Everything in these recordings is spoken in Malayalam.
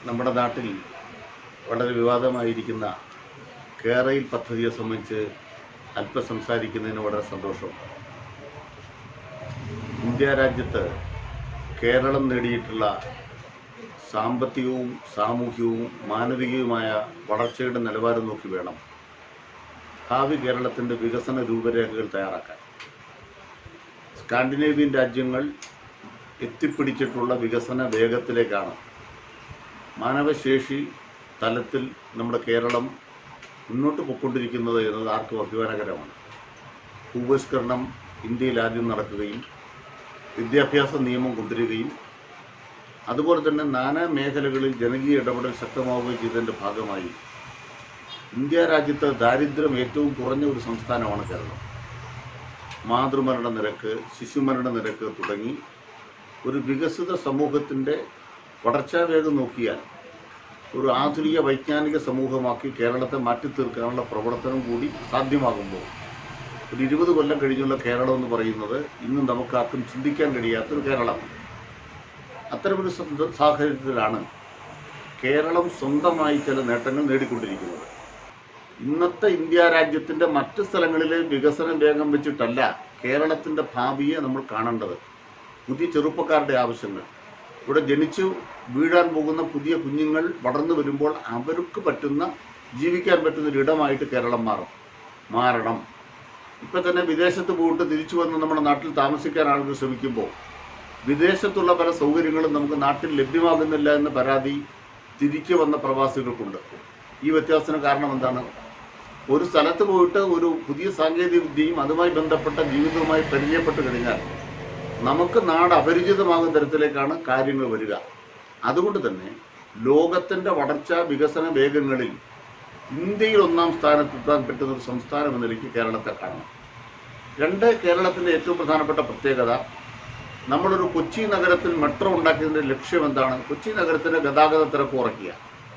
നമ്മുടെ നാട്ടിൽ വളരെ വിവാദമായിരിക്കുന്ന കേരയിൽ പദ്ധതിയെ സംബന്ധിച്ച് അല്പം സംസാരിക്കുന്നതിന് വളരെ സന്തോഷം ഇന്ത്യ രാജ്യത്ത് കേരളം നേടിയിട്ടുള്ള സാമ്പത്തികവും സാമൂഹികവും മാനവികവുമായ വളർച്ചയുടെ നിലവാരം നോക്കി വേണം ഭാവി കേരളത്തിൻ്റെ വികസന രൂപരേഖകൾ തയ്യാറാക്കാൻ സ്കാൻഡിനേവിയൻ രാജ്യങ്ങൾ എത്തിപ്പിടിച്ചിട്ടുള്ള വികസന വേഗത്തിലേക്കാണ് മാനവശേഷി തലത്തിൽ നമ്മുടെ കേരളം മുന്നോട്ട് പൊയ്ക്കൊണ്ടിരിക്കുന്നത് എന്നത് ആർക്കും അഭിമാനകരമാണ് ഭൂപരിഷ്കരണം ഇന്ത്യയിൽ ആദ്യം നടക്കുകയും വിദ്യാഭ്യാസ നിയമം കൊണ്ടുവരികയും അതുപോലെ തന്നെ നാനാ മേഖലകളിൽ ജനകീയ ഇടപെടൽ ശക്തമാവുകയും ചെയ്തതിൻ്റെ ഭാഗമായി ഇന്ത്യ രാജ്യത്ത് ദാരിദ്ര്യം ഏറ്റവും കുറഞ്ഞ ഒരു സംസ്ഥാനമാണ് കേരളം മാതൃമരണ നിരക്ക് ശിശുമരണ നിരക്ക് തുടങ്ങി ഒരു വികസിത സമൂഹത്തിൻ്റെ വളർച്ചാ വേഗം നോക്കിയാൽ ഒരു ആധുനിക വൈജ്ഞാനിക സമൂഹമാക്കി കേരളത്തെ മാറ്റിത്തീർക്കാനുള്ള പ്രവർത്തനം കൂടി സാധ്യമാകുമ്പോൾ ഒരു ഇരുപത് കൊല്ലം കഴിഞ്ഞുള്ള കേരളം എന്ന് പറയുന്നത് ഇന്ന് നമുക്കാർക്കും ചിന്തിക്കാൻ കഴിയാത്തൊരു കേരളമാണ് അത്തരമൊരു സന്ദ- സാഹചര്യത്തിലാണ് കേരളം സ്വന്തമായി ചില നേട്ടങ്ങൾ നേടിക്കൊണ്ടിരിക്കുന്നത് ഇന്നത്തെ ഇന്ത്യ രാജ്യത്തിൻ്റെ മറ്റ് സ്ഥലങ്ങളിലെ വികസനം വേഗം വെച്ചിട്ടല്ല കേരളത്തിൻ്റെ ഭാവിയെ നമ്മൾ കാണേണ്ടത് പുതിയ ചെറുപ്പക്കാരുടെ ആവശ്യങ്ങൾ ഇവിടെ ജനിച്ചു വീഴാൻ പോകുന്ന പുതിയ കുഞ്ഞുങ്ങൾ വളർന്നു വരുമ്പോൾ അവർക്ക് പറ്റുന്ന ജീവിക്കാൻ പറ്റുന്ന ഒരു ഇടമായിട്ട് കേരളം മാറും മാറണം ഇപ്പം തന്നെ വിദേശത്ത് പോയിട്ട് തിരിച്ചു വന്ന് നമ്മുടെ നാട്ടിൽ താമസിക്കാൻ ആളുകൾ ശ്രമിക്കുമ്പോൾ വിദേശത്തുള്ള പല സൗകര്യങ്ങളും നമുക്ക് നാട്ടിൽ ലഭ്യമാകുന്നില്ല എന്ന പരാതി തിരികെ വന്ന പ്രവാസികൾക്കുണ്ട് ഈ വ്യത്യാസത്തിന് കാരണം എന്താണ് ഒരു സ്ഥലത്ത് പോയിട്ട് ഒരു പുതിയ സാങ്കേതിക വിദ്യയും അതുമായി ബന്ധപ്പെട്ട ജീവിതവുമായി പരിചയപ്പെട്ട് കഴിഞ്ഞാൽ നമുക്ക് നാട് അപരിചിതമാകുന്ന തരത്തിലേക്കാണ് കാര്യങ്ങൾ വരിക അതുകൊണ്ട് തന്നെ ലോകത്തിൻ്റെ വളർച്ച വികസന വേഗങ്ങളിൽ ഇന്ത്യയിൽ ഒന്നാം സ്ഥാനത്തെത്താൻ പറ്റുന്ന ഒരു സംസ്ഥാനം എന്ന നിലയ്ക്ക് കേരളത്തെ കാണണം രണ്ട് കേരളത്തിൻ്റെ ഏറ്റവും പ്രധാനപ്പെട്ട പ്രത്യേകത നമ്മളൊരു കൊച്ചി നഗരത്തിൽ മെട്രോ ഉണ്ടാക്കിയതിൻ്റെ ലക്ഷ്യം എന്താണ് കൊച്ചി നഗരത്തിൻ്റെ ഗതാഗത തിരക്ക് കുറയ്ക്കുക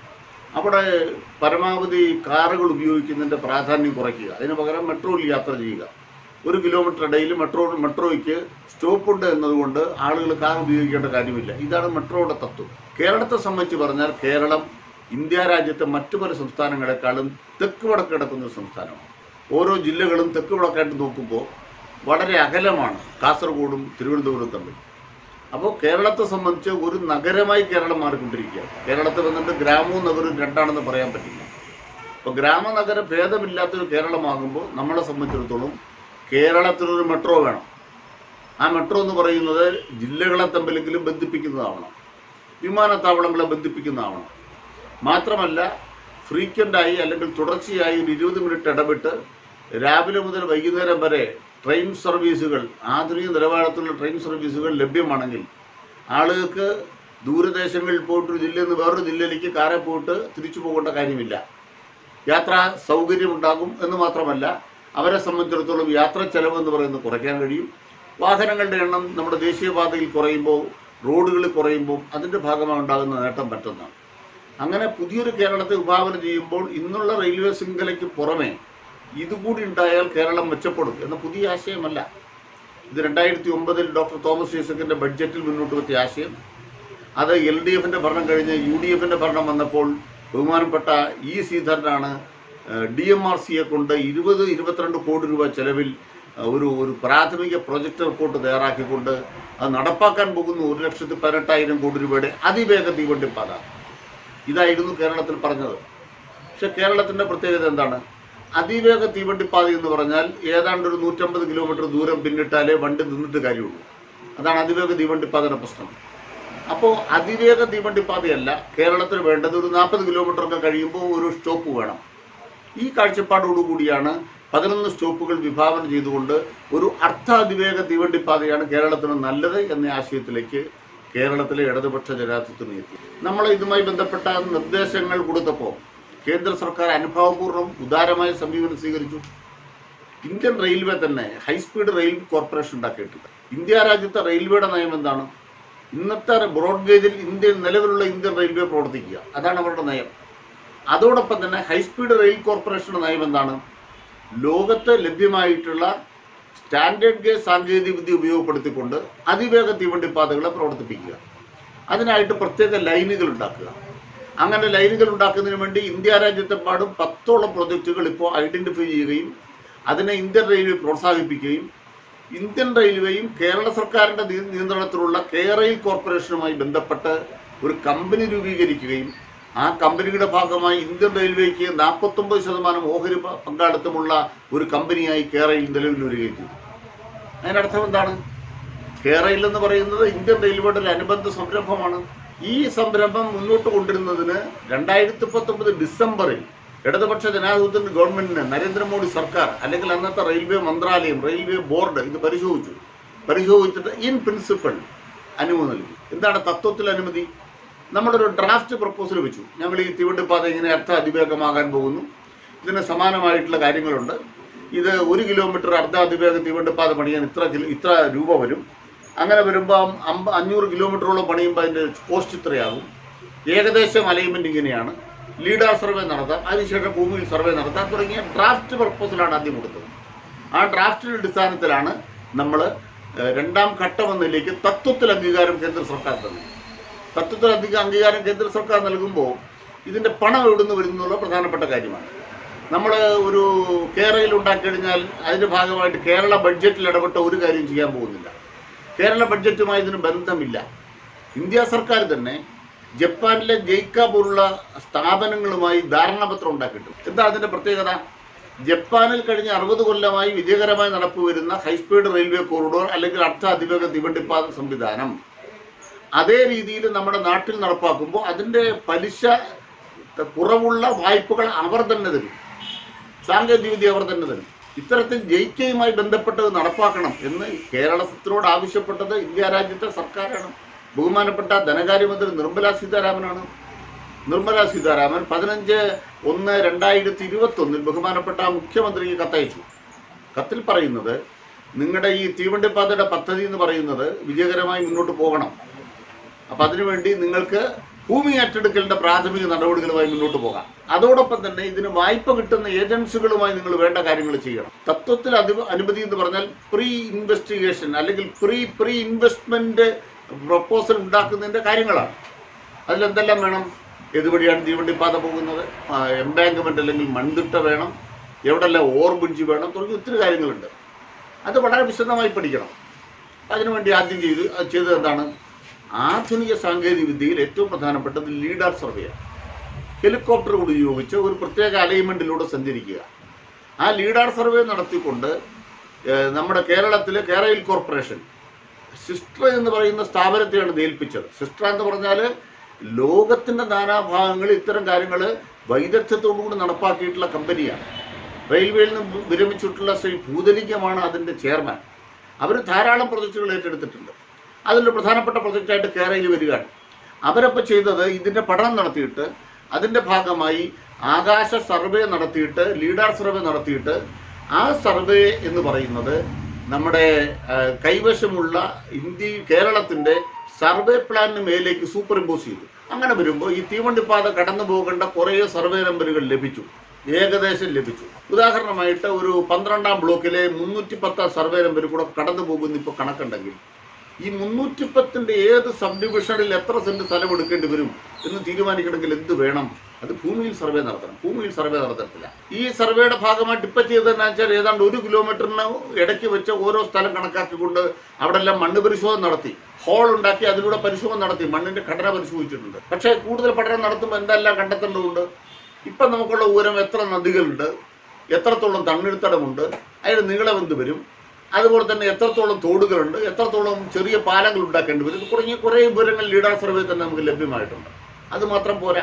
അവിടെ പരമാവധി കാറുകൾ ഉപയോഗിക്കുന്നതിൻ്റെ പ്രാധാന്യം കുറയ്ക്കുക അതിന് പകരം മെട്രോയിൽ യാത്ര ചെയ്യുക ഒരു കിലോമീറ്റർ ഇടയിൽ മെട്രോ മെട്രോയ്ക്ക് സ്റ്റോപ്പുണ്ട് എന്നതുകൊണ്ട് ആളുകൾ കാർ ഉപയോഗിക്കേണ്ട കാര്യമില്ല ഇതാണ് മെട്രോയുടെ തത്വം കേരളത്തെ സംബന്ധിച്ച് പറഞ്ഞാൽ കേരളം ഇന്ത്യ രാജ്യത്തെ മറ്റു പല സംസ്ഥാനങ്ങളെക്കാളും തെക്ക് വടക്ക് കിടക്കുന്ന ഒരു സംസ്ഥാനമാണ് ഓരോ ജില്ലകളും തെക്ക് വടക്കായിട്ട് നോക്കുമ്പോൾ വളരെ അകലമാണ് കാസർഗോഡും തിരുവനന്തപുരവും തമ്മിൽ അപ്പോൾ കേരളത്തെ സംബന്ധിച്ച് ഒരു നഗരമായി കേരളം മാറിക്കൊണ്ടിരിക്കുക കേരളത്തിൽ വന്നിട്ട് ഗ്രാമവും നഗരവും രണ്ടാണെന്ന് പറയാൻ പറ്റില്ല അപ്പോൾ ഗ്രാമനഗര ഭേദമില്ലാത്തൊരു കേരളമാകുമ്പോൾ നമ്മളെ സംബന്ധിച്ചിടത്തോളം കേരളത്തിലൊരു മെട്രോ വേണം ആ മെട്രോ എന്ന് പറയുന്നത് ജില്ലകളെ തമ്മിലെങ്കിലും ബന്ധിപ്പിക്കുന്നതാവണം വിമാനത്താവളങ്ങളെ ബന്ധിപ്പിക്കുന്നതാവണം മാത്രമല്ല ഫ്രീക്വൻ്റായി അല്ലെങ്കിൽ തുടർച്ചയായി ഒരു ഇരുപത് മിനിറ്റ് ഇടവിട്ട് രാവിലെ മുതൽ വൈകുന്നേരം വരെ ട്രെയിൻ സർവീസുകൾ ആധുനിക നിലവാരത്തിലുള്ള ട്രെയിൻ സർവീസുകൾ ലഭ്യമാണെങ്കിൽ ആളുകൾക്ക് ദൂരദേശങ്ങളിൽ പോയിട്ട് ഒരു ജില്ലയിൽ നിന്ന് വേറൊരു ജില്ലയിലേക്ക് കാറെ പോയിട്ട് തിരിച്ചു പോകേണ്ട കാര്യമില്ല യാത്രാ സൗകര്യമുണ്ടാകും എന്ന് മാത്രമല്ല അവരെ സംബന്ധിച്ചിടത്തോളം യാത്രാ ചെലവ് എന്ന് പറയുന്നത് കുറയ്ക്കാൻ കഴിയും വാഹനങ്ങളുടെ എണ്ണം നമ്മുടെ ദേശീയപാതയിൽ കുറയുമ്പോൾ റോഡുകളിൽ കുറയുമ്പോൾ അതിൻ്റെ ഭാഗമായി ഉണ്ടാകുന്ന നേട്ടം മറ്റൊന്നാണ് അങ്ങനെ പുതിയൊരു കേരളത്തെ വിഭാവനം ചെയ്യുമ്പോൾ ഇന്നുള്ള റെയിൽവേ ശൃംഖലയ്ക്ക് പുറമെ ഇതുകൂടി ഉണ്ടായാൽ കേരളം മെച്ചപ്പെടും എന്ന പുതിയ ആശയമല്ല ഇത് രണ്ടായിരത്തി ഒമ്പതിൽ ഡോക്ടർ തോമസ് ഐസക്കിൻ്റെ ബഡ്ജറ്റിൽ മുന്നോട്ട് വെച്ച ആശയം അത് എൽ ഡി എഫിൻ്റെ ഭരണം കഴിഞ്ഞ് യു ഡി എഫിൻ്റെ ഭരണം വന്നപ്പോൾ ബഹുമാനപ്പെട്ട ഇ ശ്രീധരനാണ് ഡി എം ആർ സിയെ കൊണ്ട് ഇരുപത് ഇരുപത്തിരണ്ട് കോടി രൂപ ചെലവിൽ ആ, ഒരു ഒരു പ്രാഥമിക പ്രൊജക്ട് റിപ്പോർട്ട് തയ്യാറാക്കിക്കൊണ്ട് അത് നടപ്പാക്കാൻ പോകുന്ന ഒരു ലക്ഷത്തി പതിനെട്ടായിരം കോടി രൂപയുടെ അതിവേഗ തീവണ്ടിപ്പാത ഇതായിരുന്നു കേരളത്തിൽ പറഞ്ഞത് പക്ഷെ കേരളത്തിൻ്റെ പ്രത്യേകത എന്താണ് അതിവേഗ തീവണ്ടിപ്പാത എന്ന് പറഞ്ഞാൽ ഏതാണ്ട് ഒരു നൂറ്റമ്പത് കിലോമീറ്റർ ദൂരം പിന്നിട്ടാലേ വണ്ടി നിന്നിട്ട് കാര്യമുള്ളൂ അതാണ് അതിവേഗ തീവണ്ടിപ്പാതയുടെ പ്രശ്നം അപ്പോൾ അതിവേഗ തീവണ്ടിപ്പാതയല്ല കേരളത്തിന് വേണ്ടത് ഒരു നാൽപ്പത് കിലോമീറ്റർ ഒക്കെ കഴിയുമ്പോൾ ഒരു സ്റ്റോപ്പ് വേണം ഈ കാഴ്ചപ്പാടോടുകൂടിയാണ് പതിനൊന്ന് സ്റ്റോപ്പുകൾ വിഭാവനം ചെയ്തുകൊണ്ട് ഒരു അർത്ഥ അതിവേഗ തീവണ്ടിപ്പാതയാണ് കേരളത്തിന് നല്ലത് എന്ന ആശയത്തിലേക്ക് കേരളത്തിലെ ഇടതുപക്ഷ ജനാധിപത്യം എത്തി നമ്മൾ ഇതുമായി ബന്ധപ്പെട്ട നിർദ്ദേശങ്ങൾ കൊടുത്തപ്പോൾ കേന്ദ്ര സർക്കാർ അനുഭാവപൂർവ്വം ഉദാരമായ സമീപനം സ്വീകരിച്ചു ഇന്ത്യൻ റെയിൽവേ തന്നെ ഹൈസ്പീഡ് റെയിൽ കോർപ്പറേഷൻ ഉണ്ടാക്കിയിട്ടുണ്ട് ഇന്ത്യ രാജ്യത്തെ റെയിൽവേയുടെ നയം എന്താണ് ഇന്നത്തെ ബ്രോഡ് ഗേജിൽ ഇന്ത്യൻ നിലവിലുള്ള ഇന്ത്യൻ റെയിൽവേ പ്രവർത്തിക്കുക അതാണ് അവരുടെ നയം അതോടൊപ്പം തന്നെ ഹൈസ്പീഡ് റെയിൽ കോർപ്പറേഷന്റെ നയം എന്താണ് ലോകത്ത് ലഭ്യമായിട്ടുള്ള സ്റ്റാൻഡേർഡ് ഗേജ് സാങ്കേതിക വിദ്യ ഉപയോഗപ്പെടുത്തിക്കൊണ്ട് അതിവേഗ തീവണ്ടിപ്പാതകളെ പ്രവർത്തിപ്പിക്കുക അതിനായിട്ട് പ്രത്യേക ലൈനുകൾ ഉണ്ടാക്കുക അങ്ങനെ ലൈനുകൾ ഉണ്ടാക്കുന്നതിന് വേണ്ടി ഇന്ത്യ രാജ്യത്തെമ്പാടും പത്തോളം പ്രൊജക്റ്റുകൾ ഇപ്പോൾ ഐഡന്റിഫൈ ചെയ്യുകയും അതിനെ ഇന്ത്യൻ റെയിൽവേ പ്രോത്സാഹിപ്പിക്കുകയും ഇന്ത്യൻ റെയിൽവേയും കേരള സർക്കാരിന്റെ നിയ- നിയന്ത്രണത്തിലുള്ള കേരയിൽ കോർപ്പറേഷനുമായി ബന്ധപ്പെട്ട് ഒരു കമ്പനി രൂപീകരിക്കുകയും ആ കമ്പനിയുടെ ഭാഗമായി ഇന്ത്യൻ റെയിൽവേക്ക് നാൽപ്പത്തൊമ്പത് ശതമാനം ഓഹരി പ- പങ്കാളിത്തമുള്ള ഒരു കമ്പനിയായി കേരയിൽ നിലവിൽ വരികയും ചെയ്തു അതിനർത്ഥം എന്താണ് കേരയിൽ എന്ന് പറയുന്നത് ഇന്ത്യൻ റെയിൽവേയുടെ ഒരു അനുബന്ധ സംരംഭമാണ് ഈ സംരംഭം മുന്നോട്ട് കൊണ്ടുവരുന്നതിന് രണ്ടായിരത്തി പത്തൊമ്പത് ഡിസംബറിൽ ഇടതുപക്ഷ ജനാധിപത്യ ഗവൺമെന്റിന് നരേന്ദ്രമോദി സർക്കാർ അല്ലെങ്കിൽ അന്നത്തെ റെയിൽവേ മന്ത്രാലയം റെയിൽവേ ബോർഡ് ഇത് പരിശോധിച്ചു പരിശോധിച്ചിട്ട് ഇൻ പ്രിൻസിപ്പൽ അനുമതി നൽകി എന്താണ് തത്വത്തിൽ അനുമതി നമ്മളൊരു ഡ്രാഫ്റ്റ് പ്രപ്പോസൽ വെച്ചു ഞങ്ങൾ ഈ തീവണ്ടിപ്പാത ഇങ്ങനെ അർത്ഥ അതിവേഗമാകാൻ പോകുന്നു ഇതിന് സമാനമായിട്ടുള്ള കാര്യങ്ങളുണ്ട് ഇത് ഒരു കിലോമീറ്റർ അർദ്ധ അതിവേഗ തീവണ്ടിപ്പാത പണിയാൻ ഇത്ര കിലോ- ഇത്ര രൂപ വരും അങ്ങനെ വരുമ്പോൾ അമ്പ അഞ്ഞൂറ് കിലോമീറ്ററോളം പണിയുമ്പോൾ അതിൻ്റെ കോസ്റ്റ് ഇത്രയാകും ഏകദേശം അലൈൻമെൻറ്റ് ഇങ്ങനെയാണ് ലീഡർ സർവേ നടത്താം അതിനുശേഷം ഭൂമിയിൽ സർവേ നടത്താം തുടങ്ങിയ ഡ്രാഫ്റ്റ് പ്രപ്പോസലാണ് ആദ്യം കൊടുത്തത് ആ ഡ്രാഫ്റ്റിന്റെ അടിസ്ഥാനത്തിലാണ് നമ്മൾ രണ്ടാം ഘട്ടം എന്നതിലേക്ക് തത്വത്തിൽ അംഗീകാരം കേന്ദ്ര സർക്കാർ തന്നെ തത്വത്തിൽ അധിക അംഗീകാരം കേന്ദ്ര സർക്കാർ നൽകുമ്പോൾ ഇതിൻ്റെ പണം എവിടുന്ന് വരുന്നുള്ള പ്രധാനപ്പെട്ട കാര്യമാണ് നമ്മൾ ഒരു കേരളയിൽ ഉണ്ടാക്കി കഴിഞ്ഞാൽ അതിൻ്റെ ഭാഗമായിട്ട് കേരള ബഡ്ജറ്റിൽ ഇടപെട്ട ഒരു കാര്യം ചെയ്യാൻ പോകുന്നില്ല കേരള ബഡ്ജറ്റുമായി ഇതിന് ബന്ധമില്ല ഇന്ത്യ സർക്കാർ തന്നെ ജപ്പാനിലെ ജെയ്ക്ക പോലുള്ള സ്ഥാപനങ്ങളുമായി ധാരണാപത്രം ഉണ്ടാക്കിയിട്ടുണ്ട് എന്താ അതിൻ്റെ പ്രത്യേകത ജപ്പാനിൽ കഴിഞ്ഞ അറുപത് കൊല്ലമായി വിജയകരമായി നടപ്പ് വരുന്ന ഹൈസ്പീഡ് റെയിൽവേ കോറിഡോർ അല്ലെങ്കിൽ അർദ്ധ അതിവേഗ തീവണ്ടിപ്പാത സംവിധാനം അതേ രീതിയിൽ നമ്മുടെ നാട്ടിൽ നടപ്പാക്കുമ്പോൾ അതിൻ്റെ പലിശ കുറവുള്ള വായ്പകൾ അവർ തന്നെ തരും സാങ്കേതികവിദ്യ അവർ തന്നെ തരും ഇത്തരത്തിൽ ജയിക്കയുമായി ബന്ധപ്പെട്ടത് നടപ്പാക്കണം എന്ന് കേരളത്തിനോട് ആവശ്യപ്പെട്ടത് ഇന്ത്യ രാജ്യത്തെ സർക്കാരാണ് ബഹുമാനപ്പെട്ട ധനകാര്യമന്ത്രി നിർമ്മല സീതാരാമനാണ് നിർമ്മല സീതാരാമൻ പതിനഞ്ച് ഒന്ന് രണ്ടായിരത്തി ഇരുപത്തൊന്നിൽ ബഹുമാനപ്പെട്ട മുഖ്യമന്ത്രിക്ക് കത്തയച്ചു കത്തിൽ പറയുന്നത് നിങ്ങളുടെ ഈ തീവണ്ടിപ്പാതയുടെ പദ്ധതി എന്ന് പറയുന്നത് വിജയകരമായി മുന്നോട്ട് പോകണം അപ്പം അതിനുവേണ്ടി നിങ്ങൾക്ക് ഭൂമി ഏറ്റെടുക്കലിന്റെ പ്രാഥമിക നടപടികളുമായി മുന്നോട്ട് പോകാം അതോടൊപ്പം തന്നെ ഇതിന് വായ്പ കിട്ടുന്ന ഏജൻസികളുമായി നിങ്ങൾ വേണ്ട കാര്യങ്ങൾ ചെയ്യണം തത്വത്തിൽ അതി അനുമതി എന്ന് പറഞ്ഞാൽ പ്രീ ഇൻവെസ്റ്റിഗേഷൻ അല്ലെങ്കിൽ പ്രീ പ്രീ ഇൻവെസ്റ്റ്മെന്റ് പ്രപ്പോസൽ ഉണ്ടാക്കുന്നതിന്റെ കാര്യങ്ങളാണ് അതിലെന്തെല്ലാം വേണം ഏതുവഴിയാണ് തീവണ്ടിപ്പാത പോകുന്നത് എംബാങ്ക്മെന്റ് അല്ലെങ്കിൽ മൺതിട്ട വേണം എവിടെല്ലാം ഓവർ ബ്രിഡ്ജ് വേണം തുടങ്ങി ഒത്തിരി കാര്യങ്ങളുണ്ട് അത് വളരെ വിശദമായി പഠിക്കണം അതിനുവേണ്ടി ആദ്യം ചെയ്ത് അത് ചെയ്തത് എന്താണ് ആധുനിക സാങ്കേതിക വിദ്യയിൽ ഏറ്റവും പ്രധാനപ്പെട്ടത് ലീഡർ സർവേയാണ് ഹെലികോപ്റ്റർ ഉപയോഗിച്ച് ഒരു പ്രത്യേക അലൈൻമെൻറ്റിലൂടെ സഞ്ചരിക്കുക ആ ലീഡർ സർവേ നടത്തിക്കൊണ്ട് ഏഹ്, നമ്മുടെ കേരളത്തിലെ കേരയിൽ കോർപ്പറേഷൻ സിസ്റ്റർ എന്ന് പറയുന്ന സ്ഥാപനത്തെയാണ് ഇത് ഏൽപ്പിച്ചത് സിസ്റ്റർ എന്ന് പറഞ്ഞാൽ ലോകത്തിൻ്റെ നാനാഭാഗങ്ങളിൽ ഇത്തരം കാര്യങ്ങൾ വൈദഗ്ധ്യത്തോടുകൂടി നടപ്പാക്കിയിട്ടുള്ള കമ്പനിയാണ് റെയിൽവേയിൽ നിന്ന് വിരമിച്ചിട്ടുള്ള ശ്രീ ഭൂതലിംഗമാണ് അതിൻ്റെ ചെയർമാൻ അവർ ധാരാളം പ്രൊജക്റ്റുകൾ ഏറ്റെടുത്തിട്ടുണ്ട് അതിലൊരു പ്രധാനപ്പെട്ട പ്രൊജക്റ്റായിട്ട് കേരളയിൽ വരികയാണ് അവരപ്പോൾ ചെയ്തത് ഇതിൻ്റെ പഠനം നടത്തിയിട്ട് അതിൻ്റെ ഭാഗമായി ആകാശ സർവേ നടത്തിയിട്ട് ലീഡർ സർവേ നടത്തിയിട്ട് ആ സർവേ എന്ന് പറയുന്നത് നമ്മുടെ ആ, കൈവശമുള്ള ഇന്ത്യ കേരളത്തിൻ്റെ സർവേ പ്ലാനിന് മേലേക്ക് സൂപ്പർ ഇമ്പോസ് ചെയ്തു അങ്ങനെ വരുമ്പോൾ ഈ തീവണ്ടിപ്പാത കടന്നു പോകേണ്ട കുറേ സർവേ നമ്പറുകൾ ലഭിച്ചു ഏകദേശം ലഭിച്ചു ഉദാഹരണമായിട്ട് ഒരു പന്ത്രണ്ടാം ബ്ലോക്കിലെ മുന്നൂറ്റി പത്താം സർവേ നമ്പർ കൂടെ കടന്നു പോകുന്ന ഇപ്പോൾ കണക്കുണ്ടെങ്കിൽ ഈ മുന്നൂറ്റി പത്തിന്റെ ഏത് സബ് ഡിവിഷനിൽ എത്ര സെന്റ് സ്ഥലം എടുക്കേണ്ടി വരും എന്ന് തീരുമാനിക്കണമെങ്കിൽ എന്ത് വേണം അത് ഭൂമിയിൽ സർവേ നടത്തണം ഭൂമിയിൽ സർവേ നടത്തത്തില്ല ഈ സർവേയുടെ ഭാഗമായിട്ട് ഇപ്പം ചെയ്തതെന്ന് വെച്ചാൽ ഏതാണ്ട് ഒരു കിലോമീറ്ററിന് ഇടയ്ക്ക് വെച്ച് ഓരോ സ്ഥലം കണക്കാക്കിക്കൊണ്ട് അവിടെ എല്ലാം മണ്ണ് പരിശോധന നടത്തി ഹോൾ ഉണ്ടാക്കി അതിലൂടെ പരിശോധന നടത്തി മണ്ണിന്റെ ഘടന പരിശോധിച്ചിട്ടുണ്ട് പക്ഷേ കൂടുതൽ പഠനം നടത്തുമ്പോൾ എന്തെല്ലാം കണ്ടെത്തേണ്ടതുണ്ട് ഇപ്പം നമുക്കുള്ള ഉയരം എത്ര നദികളുണ്ട് എത്രത്തോളം തണ്ണീർത്തടമുണ്ട് അതിന്റെ നീളം എന്ത് വരും അതുപോലെ തന്നെ എത്രത്തോളം തോടുകളുണ്ട് എത്രത്തോളം ചെറിയ പാലങ്ങൾ ഉണ്ടാക്കേണ്ടി വരും തുടങ്ങിയ കുറേ വിവരങ്ങൾ ലീഡർ സർവേ തന്നെ നമുക്ക് ലഭ്യമായിട്ടുണ്ട് അത് മാത്രം പോരാ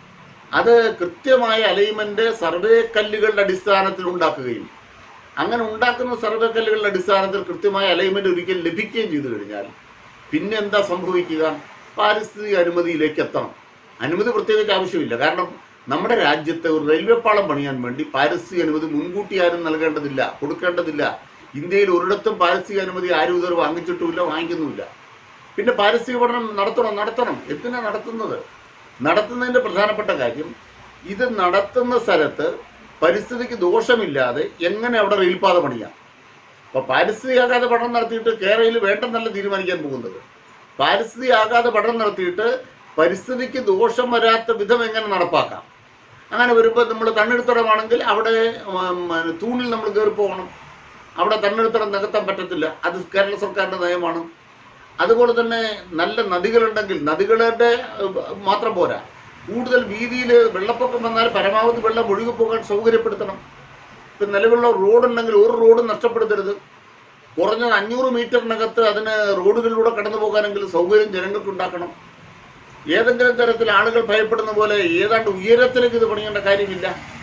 അത് കൃത്യമായ അലൈൻമെന്റ് സർവേ കല്ലുകളുടെ അടിസ്ഥാനത്തിൽ ഉണ്ടാക്കുകയും അങ്ങനെ ഉണ്ടാക്കുന്ന സർവേ കല്ലുകളുടെ അടിസ്ഥാനത്തിൽ കൃത്യമായ അലൈൻമെന്റ് ഒരിക്കൽ ലഭിക്കുകയും ചെയ്തു കഴിഞ്ഞാൽ പിന്നെ എന്താ സംഭവിക്കുക പാരിസ്ഥിതിക അനുമതിയിലേക്ക് എത്തണം അനുമതി പ്രത്യേകിച്ച് ആവശ്യമില്ല കാരണം നമ്മുടെ രാജ്യത്തെ ഒരു റെയിൽവേ പാളം പണിയാൻ വേണ്ടി പാരിസ്ഥിതിക അനുമതി മുൻകൂട്ടി ആരും നൽകേണ്ടതില്ല കൊടുക്കേണ്ടതില്ല ഇന്ത്യയിൽ ഒരിടത്തും പാരിസ്ഥിതിക അനുമതി ആരും ഇതുവരെ വാങ്ങിച്ചിട്ടുമില്ല വാങ്ങിക്കുന്നുമില്ല പിന്നെ പാരിസ്ഥിതിക പഠനം നടത്തണം നടത്തണം എന്തിനാ നടത്തുന്നത് നടത്തുന്നതിൻ്റെ പ്രധാനപ്പെട്ട കാര്യം ഇത് നടത്തുന്ന സ്ഥലത്ത് പരിസ്ഥിതിക്ക് ദോഷമില്ലാതെ എങ്ങനെ അവിടെ റെയിൽപാത പണിയാം അപ്പോൾ പാരിസ്ഥിതിക ആഘാത പഠനം നടത്തിയിട്ട് കേരളയിൽ വേണ്ടെന്നല്ല തീരുമാനിക്കാൻ പോകുന്നത് പാരിസ്ഥിതിക ആഘാത പഠനം നടത്തിയിട്ട് പരിസ്ഥിതിക്ക് ദോഷം വരാത്ത വിധം എങ്ങനെ നടപ്പാക്കാം അങ്ങനെ വരുമ്പോൾ നമ്മൾ തണ്ണിടത്തടമാണെങ്കിൽ അവിടെ ഉം, ഉം, തൂണിൽ നമ്മൾ കയറി പോകണം അവിടെ തണ്ണിടത്തടം നികത്താൻ പറ്റത്തില്ല അത് കേരള സർക്കാരിൻ്റെ നയമാണ് അതുപോലെ തന്നെ നല്ല നദികളുണ്ടെങ്കിൽ നദികളുടെ ഉം, മാത്രം പോരാ കൂടുതൽ വീതിയിൽ വെള്ളപ്പൊക്കം വന്നാൽ പരമാവധി വെള്ളം ഒഴുകിപ്പോകാൻ സൗകര്യപ്പെടുത്തണം ഇപ്പം നിലവിലുള്ള റോഡുണ്ടെങ്കിൽ ഒരു റോഡും നഷ്ടപ്പെടുത്തരുത് കുറഞ്ഞത് അഞ്ഞൂറ് മീറ്ററിനകത്ത് അതിന് റോഡുകളിലൂടെ കടന്നു പോകാനെങ്കിലും സൗകര്യം ജനങ്ങൾക്ക് ഉണ്ടാക്കണം ഏതെങ്കിലും തരത്തിൽ ആളുകൾ ഭയപ്പെടുന്ന പോലെ ഏതാണ്ട് ഉയരത്തിലേക്ക് ഇത് പണിയേണ്ട കാര്യമില്ല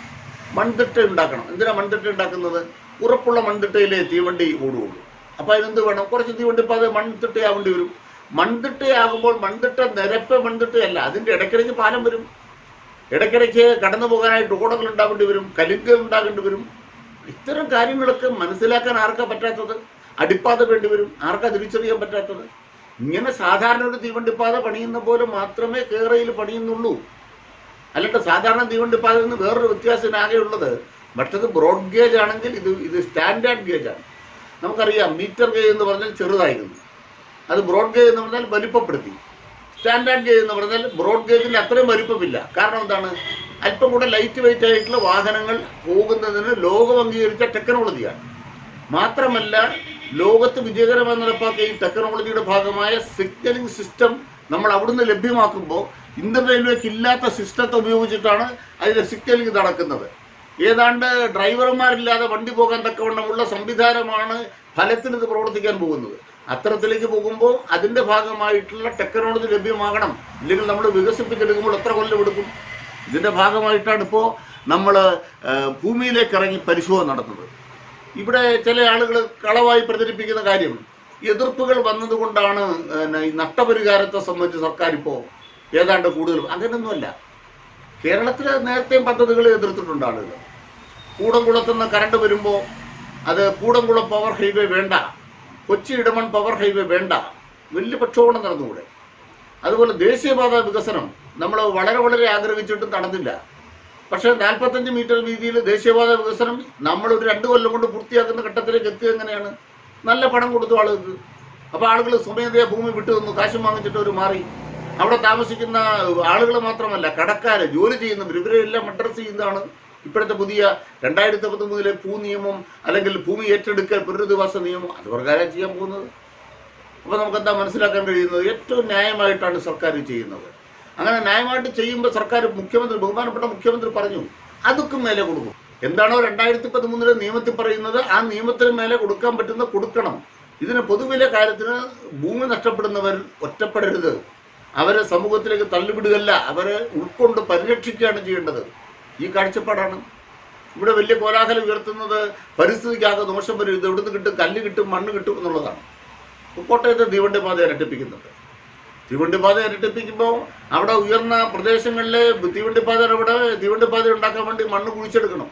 മൺതിട്ട ഉണ്ടാക്കണം എന്തിനാ മൺതിട്ട ഉണ്ടാക്കുന്നത് ഉറപ്പുള്ള മൺതിട്ടയിലേ തീവണ്ടി ഓടുകയുള്ളൂ അപ്പോൾ അതിനെന്ത് വേണം കുറച്ച് തീവണ്ടിപ്പാത മൺതിട്ടയാവേണ്ടി വരും മൺതിട്ടയാകുമ്പോൾ മൺതിട്ട നിരപ്പ് മൺതിട്ടയല്ല അതിൻ്റെ ഇടയ്ക്കിടയ്ക്ക് പാലം വരും ഇടയ്ക്കിടയ്ക്ക് കടന്നു പോകാനായിട്ട് ഓടകൾ ഉണ്ടാകേണ്ടി വരും കലുങ്കുകൾ ഉണ്ടാകേണ്ടി വരും ഇത്തരം കാര്യങ്ങളൊക്കെ മനസ്സിലാക്കാൻ ആർക്കാ പറ്റാത്തത് അടിപ്പാത വേണ്ടി വരും ആർക്കാ തിരിച്ചറിയാൻ പറ്റാത്തത് ഇങ്ങനെ സാധാരണ ഒരു തീവണ്ടിപ്പാത പണിയുന്ന പോലെ മാത്രമേ കേരളയിൽ പണിയുന്നുള്ളൂ അല്ലാണ്ട് സാധാരണ തീവണ്ടിപ്പാതയിൽ നിന്ന് വേറൊരു വ്യത്യാസം ആകെയുള്ളത് മറ്റത് ബ്രോഡ് ഗേജ് ആണെങ്കിൽ ഇത് ഇത് സ്റ്റാൻഡേർഡ് ഗേജ് ആണ് നമുക്കറിയാം മീറ്റർ ഗേജ് എന്ന് പറഞ്ഞാൽ ചെറുതായിരുന്നു അത് ബ്രോഡ് ഗേജ് എന്ന് പറഞ്ഞാൽ വലിപ്പപ്പെടുത്തി സ്റ്റാൻഡേർഡ് ഗേജ് എന്ന് പറഞ്ഞാൽ ബ്രോഡ് ഗേജിന് അത്രയും വലിപ്പമില്ല കാരണം എന്താണ് അല്പം കൂടെ ലൈറ്റ് വെയിറ്റ് ആയിട്ടുള്ള വാഹനങ്ങൾ പോകുന്നതിന് ലോകം അംഗീകരിച്ച ടെക്നോളജിയാണ് മാത്രമല്ല ലോകത്ത് വിജയകരമായി നടപ്പാക്കിയ ഈ ടെക്നോളജിയുടെ ഭാഗമായ സിഗ്നലിംഗ് സിസ്റ്റം നമ്മൾ അവിടുന്ന് ലഭ്യമാക്കുമ്പോൾ ഇന്ത്യൻ റെയിൽവേക്ക് ഇല്ലാത്ത സിസ്റ്റത്തെ ഉപയോഗിച്ചിട്ടാണ് അതിൻ്റെ സിഗ്നലിംഗ് നടക്കുന്നത് ഏതാണ്ട് ഡ്രൈവർമാരില്ലാതെ വണ്ടി പോകാൻ തക്കവണ്ണമുള്ള സംവിധാനമാണ് ഫലത്തിൽ ഇത് പ്രവർത്തിക്കാൻ പോകുന്നത് അത്തരത്തിലേക്ക് പോകുമ്പോൾ അതിൻ്റെ ഭാഗമായിട്ടുള്ള ടെക്നോളജി ലഭ്യമാകണം ഇല്ലെങ്കിൽ നമ്മൾ വികസിപ്പിച്ചെടുക്കുമ്പോൾ എത്ര കൊല്ലം എടുക്കും ഇതിൻ്റെ ഭാഗമായിട്ടാണ് ഇപ്പോൾ നമ്മൾ ഭൂമിയിലേക്ക് ഇറങ്ങി പരിശോധന നടത്തുന്നത് ഇവിടെ ചില ആളുകൾ കളവായി പ്രചരിപ്പിക്കുന്ന കാര്യം എതിർപ്പുകൾ വന്നതുകൊണ്ടാണ് പിന്നെ ഈ നഷ്ടപരിഹാരത്തെ സംബന്ധിച്ച് സർക്കാർ ഇപ്പോൾ ഏതാണ്ട് കൂടുതൽ അങ്ങനെയൊന്നുമല്ല കേരളത്തിൽ നേരത്തെയും പദ്ധതികൾ എതിർത്തിട്ടുണ്ട് ആളുകൾ കൂടംകുളത്തുനിന്ന് കറണ്ട് വരുമ്പോൾ അത് കൂടംകുളം പവർ ഹൈവേ വേണ്ട കൊച്ചി ഇടമൺ പവർ ഹൈവേ വേണ്ട വലിയ പ്രക്ഷോഭണം നടന്നുകൂടെ അതുപോലെ ദേശീയപാത വികസനം നമ്മൾ വളരെ വളരെ ആഗ്രഹിച്ചിട്ടും നടന്നില്ല പക്ഷേ നാൽപ്പത്തഞ്ച് മീറ്റർ വീതിയിൽ ദേശീയപാത വികസനം നമ്മൾ ഒരു രണ്ട് കൊല്ലം കൊണ്ട് പൂർത്തിയാക്കുന്ന ഘട്ടത്തിലേക്ക് എത്തിയത് എങ്ങനെയാണ് നല്ല പണം കൊടുത്തു ആളുകൾക്ക് അപ്പോൾ ആളുകൾ സ്വമേധയാ ഭൂമി വിട്ടു തന്നു കാശും വാങ്ങിച്ചിട്ട് അവർ മാറി അവിടെ താമസിക്കുന്ന ആളുകൾ മാത്രമല്ല കടക്കാർ ജോലി ചെയ്യുന്നവർ ഇവരെല്ലാം അഡ്രസ് ചെയ്യുന്നതാണ് ഇപ്പോഴത്തെ പുതിയ രണ്ടായിരത്തി പത്തൊമ്പതിലെ ഭൂ നിയമം അല്ലെങ്കിൽ ഭൂമി ഏറ്റെടുക്കൽ പുനരധിവാസ നിയമം അത് പ്രകാരം ചെയ്യാൻ പോകുന്നത് അപ്പോൾ നമുക്ക് എന്താ മനസ്സിലാക്കാൻ കഴിയുന്നത് ഏറ്റവും ന്യായമായിട്ടാണ് സർക്കാർ ചെയ്യുന്നത് അങ്ങനെ ന്യായമായിട്ട് ചെയ്യുമ്പോൾ സർക്കാർ മുഖ്യമന്ത്രി ബഹുമാനപ്പെട്ട മുഖ്യമന്ത്രി പറഞ്ഞു അതൊക്കെ മേലെ കൊടുക്കും എന്താണോ രണ്ടായിരത്തി പതിമൂന്നിലെ നിയമത്തിൽ പറയുന്നത് ആ നിയമത്തിന് മേലെ കൊടുക്കാൻ പറ്റുന്ന കൊടുക്കണം ഇതിന് പൊതുവിലെ കാര്യത്തിന് ഭൂമി നഷ്ടപ്പെടുന്നവർ ഒറ്റപ്പെടരുത് അവരെ സമൂഹത്തിലേക്ക് തള്ളിവിടുകയല്ല അവരെ ഉൾക്കൊണ്ട് പരിരക്ഷിക്കുകയാണ് ചെയ്യേണ്ടത് ഈ കാഴ്ചപ്പാടാണ് ഇവിടെ വലിയ കോലാഹലം ഉയർത്തുന്നത് പരിസ്ഥിതിക്കാകെ ദോഷം വരും ഇത് എവിടുന്ന് കിട്ടും കല്ല് കിട്ടും മണ്ണ് കിട്ടും എന്നുള്ളതാണ് കോട്ടയത്തെ തീവണ്ടി പാത ഇരട്ടിപ്പിക്കുന്നുണ്ട് തീവണ്ടി പാത ഇരട്ടിപ്പിക്കുമ്പോൾ അവിടെ ഉയർന്ന പ്രദേശങ്ങളിലെ തീവണ്ടി പാത ഇവിടെ തീവണ്ടി പാത ഉണ്ടാക്കാൻ വേണ്ടി മണ്ണ് കുഴിച്ചെടുക്കണം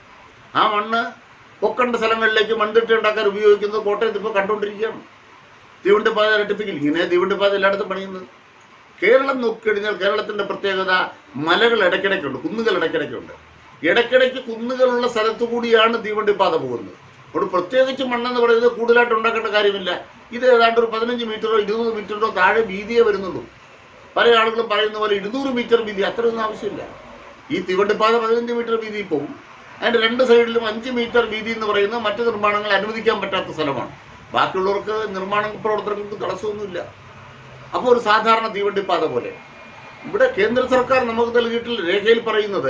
ആ മണ്ണ് പൊക്കണ്ട സ്ഥലങ്ങളിലേക്ക് മൺതിട്ട ഉണ്ടാക്കാൻ ഉപയോഗിക്കുന്നത് കോട്ടയത്ത് ഇപ്പോൾ കണ്ടുകൊണ്ടിരിക്കുകയാണ് തീവണ്ടി പാത ഇരട്ടിപ്പിക്കില്ല ഇങ്ങനെ തീവണ്ടി പാത എല്ലായിടത്തും പണിയുന്നത് കേരളം നോക്കിക്കഴിഞ്ഞാൽ കേരളത്തിൻ്റെ പ്രത്യേകത മലകൾ ഇടയ്ക്കിടയ്ക്കുണ്ട് കുന്നുകൾ ഇടയ്ക്കിടയ്ക്കുണ്ട് ഇടയ്ക്കിടയ്ക്ക് കുന്നുകളുള്ള സ്ഥലത്തു കൂടിയാണ് തീവണ്ടി പാത പോകുന്നത് അവിടെ പ്രത്യേകിച്ച് മണ്ണെന്ന് പറയുന്നത് കൂടുതലായിട്ട് ഉണ്ടാക്കേണ്ട കാര്യമില്ല ഇത് ഏതാണ്ട് ഒരു പതിനഞ്ച് മീറ്ററോ ഇരുന്നൂറ് മീറ്ററോ താഴെ വീതിയേ വരുന്നുള്ളൂ പല ആളുകളും പറയുന്ന പോലെ ഇരുന്നൂറ് മീറ്റർ വീതി അത്രയൊന്നും ആവശ്യമില്ല ഈ തീവണ്ടിപ്പാത പതിനഞ്ച് മീറ്റർ വീതി പോകും അതിൻ്റെ രണ്ട് സൈഡിലും അഞ്ച് മീറ്റർ വീതി എന്ന് പറയുന്നത് മറ്റ് നിർമ്മാണങ്ങൾ അനുവദിക്കാൻ പറ്റാത്ത സ്ഥലമാണ് ബാക്കിയുള്ളവർക്ക് നിർമ്മാണ പ്രവർത്തനങ്ങൾക്ക് തടസ്സമൊന്നുമില്ല അപ്പോൾ ഒരു സാധാരണ തീവണ്ടിപ്പാത പോലെ ഇവിടെ കേന്ദ്ര സർക്കാർ നമുക്ക് നൽകിയിട്ടുള്ള രേഖയിൽ പറയുന്നത്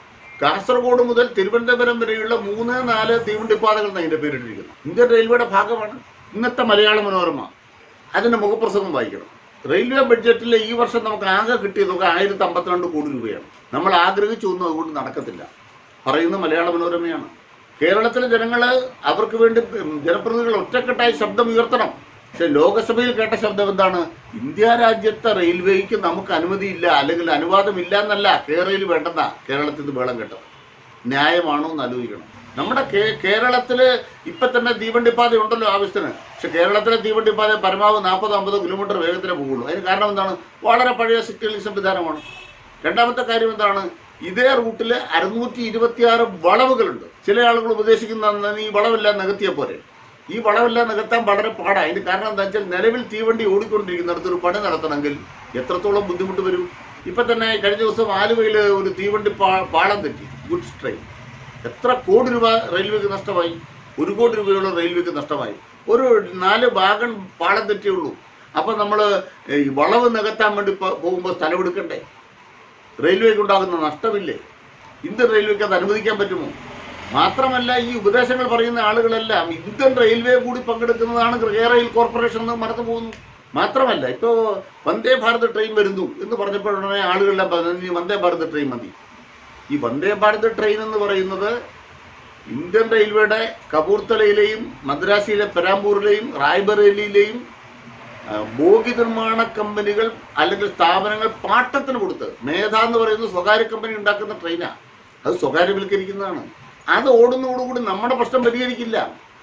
കാസർഗോഡ് മുതൽ തിരുവനന്തപുരം വരെയുള്ള മൂന്ന് നാല് തീവണ്ടിപ്പാതകൾ എന്ന് അതിൻ്റെ പേരിട്ടിരിക്കുന്നു ഇന്ത്യൻ റെയിൽവേയുടെ ഭാഗമാണ് ഇന്നത്തെ മലയാള മനോരമ അതിൻ്റെ മുഖപ്രസംഗം വായിക്കണം റെയിൽവേ ബഡ്ജറ്റിലെ ഈ വർഷം നമുക്ക് ആകെ കിട്ടിയ തുക ആയിരത്തി അമ്പത്തിരണ്ട് കോടി രൂപയാണ് നമ്മൾ ആഗ്രഹിച്ചൊന്നും അതുകൊണ്ട് നടക്കത്തില്ല പറയുന്ന മലയാള മനോരമയാണ് കേരളത്തിലെ ജനങ്ങൾ അവർക്ക് വേണ്ടി ജനപ്രതിനിധികൾ ഒറ്റക്കെട്ടായി ശബ്ദം ഉയർത്തണം പക്ഷെ ലോകസഭയിൽ കേട്ട ശബ്ദം എന്താണ് ഇന്ത്യ രാജ്യത്തെ റെയിൽവേക്ക് നമുക്ക് അനുമതിയില്ല അല്ലെങ്കിൽ അനുവാദമില്ല എന്നല്ല കേരളയിൽ വേണ്ടെന്ന കേരളത്തിൽ നിന്ന് വേളം കേട്ടത് ന്യായമാണോ എന്ന് ആലോചിക്കണം നമ്മുടെ കേ കേരളത്തിൽ ഇപ്പം തന്നെ തീവണ്ടിപ്പാത ഉണ്ടല്ലോ ആവശ്യത്തിന് പക്ഷെ കേരളത്തിലെ തീവണ്ടിപ്പാത പരമാവധി നാൽപ്പത് അമ്പത് കിലോമീറ്റർ വേഗത്തിലേ പോകുള്ളൂ അതിന് കാരണം എന്താണ് വളരെ പഴയ സിഗ്നലിംഗ് സംവിധാനമാണ് രണ്ടാമത്തെ കാര്യം എന്താണ് ഇതേ റൂട്ടിൽ അറുന്നൂറ്റി ഇരുപത്തിയാറ് വളവുകളുണ്ട് ചില ആളുകൾ ഉപദേശിക്കുന്ന ഈ വളവെല്ലാം നികത്തിയ പോലെ ഈ വളവെല്ലാം നികത്താൻ വളരെ പാടാണ് അതിന് കാരണം എന്താ വെച്ചാൽ നിലവിൽ തീവണ്ടി ഓടിക്കൊണ്ടിരിക്കുന്നിടത്ത് ഒരു പണി നടത്തണമെങ്കിൽ എത്രത്തോളം ബുദ്ധിമുട്ട് വരും ഇപ്പം തന്നെ കഴിഞ്ഞ ദിവസം ആലുവയിൽ ഒരു തീവണ്ടി പാ പാളം തെറ്റി ഗുഡ്സ് ട്രെയിൻ എത്ര കോടി രൂപ റെയിൽവേക്ക് നഷ്ടമായി ഒരു കോടി രൂപയോളം റെയിൽവേക്ക് നഷ്ടമായി ഒരു നാല് ഭാഗം പാളം തെറ്റിയുള്ളൂ അപ്പം നമ്മൾ ഈ വളവ് നികത്താൻ വേണ്ടി പോ- പോകുമ്പോൾ സ്ഥലമെടുക്കണ്ടേ റെയിൽവേക്ക് ഉണ്ടാകുന്ന നഷ്ടമില്ലേ ഇന്ത്യൻ റെയിൽവേക്ക് അത് അനുവദിക്കാൻ പറ്റുമോ മാത്രമല്ല ഈ ഉപദേശങ്ങൾ പറയുന്ന ആളുകളെല്ലാം ഇന്ത്യൻ റെയിൽവേ കൂടി പങ്കെടുക്കുന്നതാണ് എയർ റെയിൽ കോർപ്പറേഷൻ എന്ന് മറന്നു പോകുന്നു മാത്രമല്ല ഇപ്പോൾ വന്ദേ ഭാരത് ട്രെയിൻ വരുന്നു എന്ന് പറഞ്ഞപ്പോഴാണ് ആളുകളെല്ലാം പറഞ്ഞത് ഇനി വന്ദേ ഭാരത് ട്രെയിൻ മതി ഈ വന്ദേ ഭാരത് ട്രെയിൻ എന്ന് പറയുന്നത് ഇന്ത്യൻ റെയിൽവേയുടെ കപൂർത്തലയിലെയും മദ്രാസിയിലെ പെരാമ്പൂരിലെയും റായ്ബറേലിയിലെയും ആ, ബോഗി നിർമ്മാണ കമ്പനികൾ അല്ലെങ്കിൽ സ്ഥാപനങ്ങൾ പാട്ടത്തിന് കൊടുത്ത് മേധ എന്ന് പറയുന്ന സ്വകാര്യ കമ്പനി ഉണ്ടാക്കുന്ന ട്രെയിനാണ് അത് സ്വകാര്യവൽക്കരിക്കുന്നതാണ് അത് ഓടുന്നതോടുകൂടി നമ്മുടെ പ്രശ്നം പരിഹരിക്കില്ല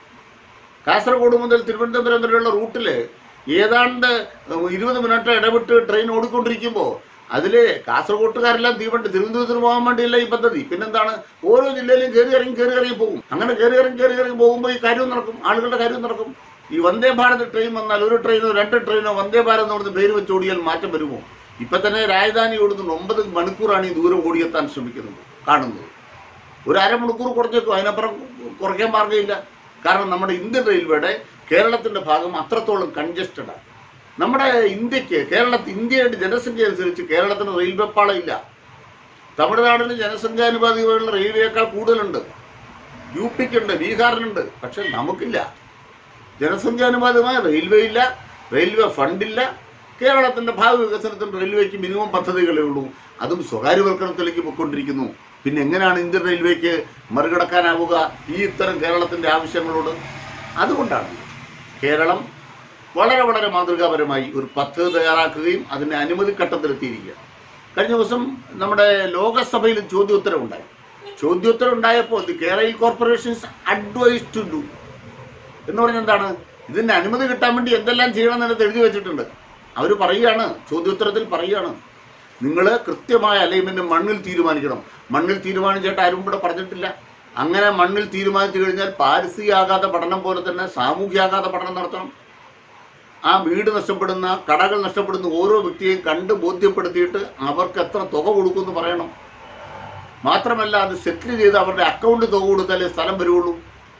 കാസർഗോഡ് മുതൽ തിരുവനന്തപുരം വരെയുള്ള റൂട്ടിൽ ഏതാണ്ട് ഇരുപത് മിനിറ്റ് ഇടവിട്ട് ട്രെയിൻ ഓടിക്കൊണ്ടിരിക്കുമ്പോൾ അതിൽ കാസർഗോട്ടുകാരെല്ലാം തീവണ്ടി തിരുവനന്തപുരത്തിന് പോകാൻ വേണ്ടിയല്ല ഈ പദ്ധതി പിന്നെന്താണ് ഓരോ ജില്ലയിലും കയറി ഇറങ്ങി കയറി ഇറങ്ങി പോകും അങ്ങനെ കയറി ഇറങ്ങി കയറി ഇറങ്ങി പോകുമ്പോൾ ഈ കാര്യവും നടക്കും ആളുകളുടെ കാര്യവും നടക്കും ഈ വന്ദേ ഭാരത് ട്രെയിൻ വന്നാൽ ഒരു ട്രെയിനോ രണ്ട് ട്രെയിനോ വന്ദേ ഭാരത് എന്ന് പറഞ്ഞ് പേര് വെച്ച് ഓടിയാൽ മാറ്റം വരുമോ ഇപ്പൊ തന്നെ രാജധാനി ഓടുന്നുണ്ട് ഒമ്പത് മണിക്കൂറാണ് ഈ ദൂരം ഓടിയെത്താൻ ശ്രമിക്കുന്നത് കാണുന്നത് ഒരു അരമണിക്കൂർ കുറച്ചേക്കും അതിനപ്പുറം കുറയ്ക്കാൻ മാർഗ്ഗമില്ല കാരണം നമ്മുടെ ഇന്ത്യൻ റെയിൽവേയുടെ കേരളത്തിന്റെ ഭാഗം അത്രത്തോളം കൺജസ്റ്റഡ് ആണ് നമ്മുടെ ഇന്ത്യക്ക് കേരളത്തിൽ ഇന്ത്യയുടെ ജനസംഖ്യ അനുസരിച്ച് കേരളത്തിന് റെയിൽവേ പാളം ഇല്ല തമിഴ്നാടിന് ജനസംഖ്യാനുപാതികമായുള്ള റെയിൽവേയേക്കാൾ കൂടുതലുണ്ട് യു പിക്കുണ്ട് ബീഹാറിനുണ്ട് പക്ഷെ നമുക്കില്ല ജനസംഖ്യാനുപാതമായ റെയിൽവേ ഇല്ല റെയിൽവേ ഫണ്ടില്ല കേരളത്തിന്റെ ഭാവി വികസനത്തിന് റെയിൽവേക്ക് മിനിമം പദ്ധതികളേ ഉള്ളൂ അതും സ്വകാര്യവൽക്കരണത്തിലേക്ക് പൊയ്ക്കൊണ്ടിരിക്കുന്നു പിന്നെ എങ്ങനെയാണ് ഇന്ത്യൻ റെയിൽവേക്ക് മറികടക്കാനാവുക ഈ ഇത്തരം കേരളത്തിന്റെ ആവശ്യങ്ങളോട് അതുകൊണ്ടാണ് കേരളം വളരെ വളരെ മാതൃകാപരമായി ഒരു പദ്ധതി തയ്യാറാക്കുകയും അതിന്റെ അനുമതി ഘട്ടത്തിലെത്തിയിരിക്കുക കഴിഞ്ഞ ദിവസം നമ്മുടെ ലോകസഭയിൽ ചോദ്യോത്തരം ഉണ്ടായി ചോദ്യോത്തരം ഉണ്ടായപ്പോൾ the Kerala corporations advise to do എന്ന് പറഞ്ഞാൽ എന്താണ് ഇതിന് അനുമതി കിട്ടാൻ വേണ്ടി എന്തെല്ലാം ചെയ്യണം എന്നത് എഴുതി വെച്ചിട്ടുണ്ട് അവർ പറയുകയാണ് ചോദ്യോത്തരത്തിൽ പറയുകയാണ് നിങ്ങൾ കൃത്യമായ അലൈൻമെന്റ് മണ്ണിൽ തീരുമാനിക്കണം മണ്ണിൽ തീരുമാനിച്ചിട്ട് ആരും ഇവിടെ പറഞ്ഞിട്ടില്ല അങ്ങനെ മണ്ണിൽ തീരുമാനിച്ചു കഴിഞ്ഞാൽ പാരിസ്ഥിതികാഘാത പഠനം പോലെ തന്നെ സാമൂഹ്യാഘാത പഠനം നടത്തണം ആ വീട് നഷ്ടപ്പെടുന്ന കടകൾ നഷ്ടപ്പെടുന്ന ഓരോ വ്യക്തിയെയും കണ്ട് ബോധ്യപ്പെടുത്തിയിട്ട് അവർക്ക് എത്ര തുക കൊടുക്കുമെന്ന് പറയണം മാത്രമല്ല അത് സെറ്റിൽ ചെയ്ത് അവരുടെ അക്കൗണ്ട് തുക കൊടുത്താലേ സ്ഥലം വരുള്ളൂ